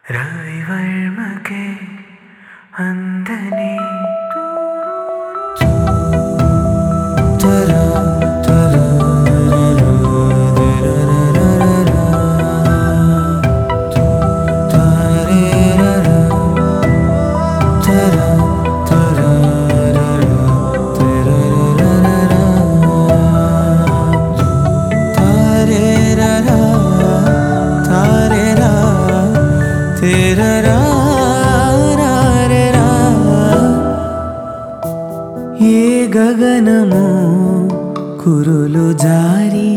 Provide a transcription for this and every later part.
రవివర్మకే అందని ఏ గగనము కురులు జారి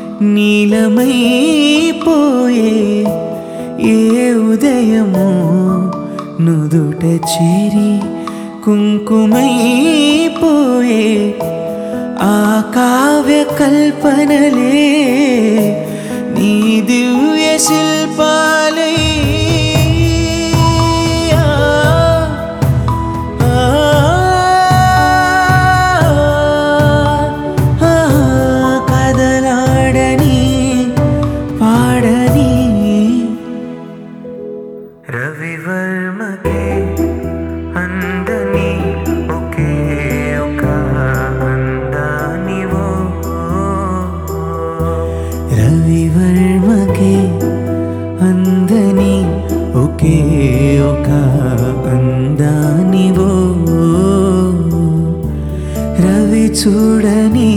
నీలమైపోయే ఏ ఉదయము నుదుట చేరి కుంకుమైపోయే ఆ కావ్య కల్పనలే నీ దివ్య శిల్పాలై కదలాడని పాడని రవివర్మకే అందని ఒకే ఒక అందానివో రవివర్మకే అందని ఒకే ఒక అందానివో రవి చూడని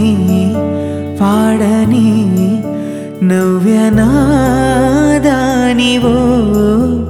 పాడని నవ్యనాదానివో